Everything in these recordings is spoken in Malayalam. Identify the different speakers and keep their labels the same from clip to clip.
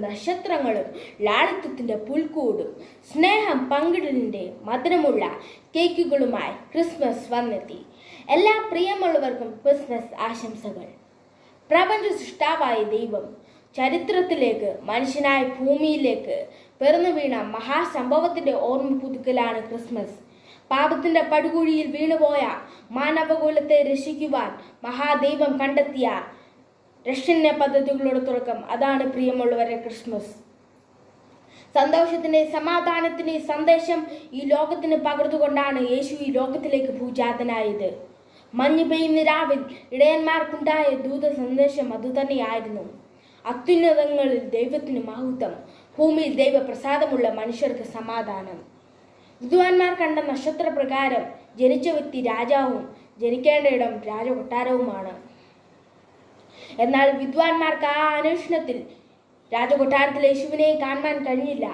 Speaker 1: നക്ഷത്രങ്ങളും ലാളിത്യത്തിന്റെ പുൽക്കൂടും സ്നേഹം പങ്കിടലിന്റെ മധുരമുള്ള കേക്കുകളുമായി ക്രിസ്മസ് വന്നെത്തി എല്ലാ പ്രിയമുള്ളവർക്കും ക്രിസ്മസ് ആശംസകൾ പ്രപഞ്ച സൃഷ്ടാവായ ദൈവം ചരിത്രത്തിലേക്ക് മനുഷ്യനായ ഭൂമിയിലേക്ക് പിറന്നു വീണ മഹാസംഭവത്തിന്റെ ഓർമ്മ പുതുക്കലാണ് ക്രിസ്മസ് പാപത്തിന്റെ പടുകുഴിയിൽ വീണുപോയ മാനവകുലത്തെ രക്ഷിക്കുവാൻ മഹാദൈവം കണ്ടെത്തിയ രക്ഷണ്യ പദ്ധതികളുടെ തുടക്കം അതാണ് പ്രിയമുള്ളവരെ ക്രിസ്മസ് സന്തോഷത്തിന്റെ സമാധാനത്തിന്റെ സന്ദേശം ഈ ലോകത്തിന് പകർന്നുകൊണ്ടാണ് യേശു ഈ ലോകത്തിലേക്ക് ഭൂജാതനായത് മഞ്ഞ് പെയ്യുന്ന രാവിൽ ഇടയന്മാർക്കുണ്ടായ ദൂത സന്ദേശം അതുതന്നെയായിരുന്നു അത്യുന്നതങ്ങളിൽ ദൈവത്തിന് മഹത്വം ഭൂമിയിൽ ദൈവപ്രസാദമുള്ള മനുഷ്യർക്ക് സമാധാനം വിദ്വാൻമാർ കണ്ട നക്ഷത്രപ്രകാരം ജനിച്ച വ്യക്തി രാജാവും ജനിക്കേണ്ട ഇടം രാജകൊട്ടാരവുമാണ് എന്നാൽ വിദ്വാൻമാർക്ക് ആ അന്വേഷണത്തിൽ രാജകൊട്ടാരത്തിൽ യേശുവിനെ കാണാൻ കഴിഞ്ഞില്ല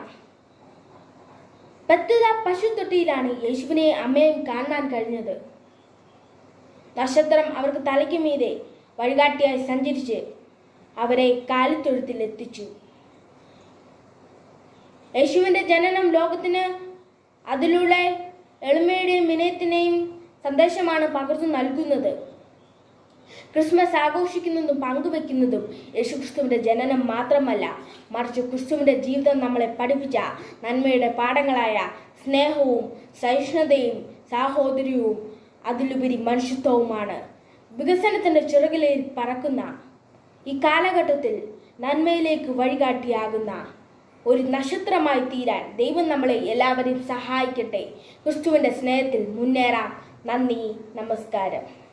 Speaker 1: പത്തുത പശുത്തൊട്ടിയിലാണ് യേശുവിനെ അമ്മയും കാണാൻ കഴിഞ്ഞത് നക്ഷത്രം അവർക്ക് തലയ്ക്ക് മീതെ വഴികാട്ടിയായി സഞ്ചരിച്ച് അവരെ കാലിത്തൊഴുത്തിൽ എത്തിച്ചു യേശുവിന്റെ ജനനം ലോകത്തിന് അതിലൂടെ എളിമയുടെയും വിനയത്തിനെയും സന്ദേശമാണ് പകർന്നു നൽകുന്നത് ക്രിസ്മസ് ആഘോഷിക്കുന്നതും പങ്കുവെക്കുന്നതും യേശുക്രിസ്തുവിന്റെ ജനനം മാത്രമല്ല മറിച്ച് ക്രിസ്തുവിന്റെ ജീവിതം നമ്മളെ പഠിപ്പിച്ച നന്മയുടെ പാഠങ്ങളായ സ്നേഹവും സഹിഷ്ണുതയും സാഹോദര്യവും അതിലുപരി മനുഷ്യത്വവുമാണ് വികസനത്തിന്റെ ചിറകിലേൽ പറക്കുന്ന ഈ കാലഘട്ടത്തിൽ നന്മയിലേക്ക് വഴികാട്ടിയാകുന്ന ഒരു നക്ഷത്രമായി തീരാൻ ദൈവം നമ്മളെ എല്ലാവരെയും സഹായിക്കട്ടെ ക്രിസ്തുവിന്റെ സ്നേഹത്തിൽ മുന്നേറാം നന്ദി നമസ്കാരം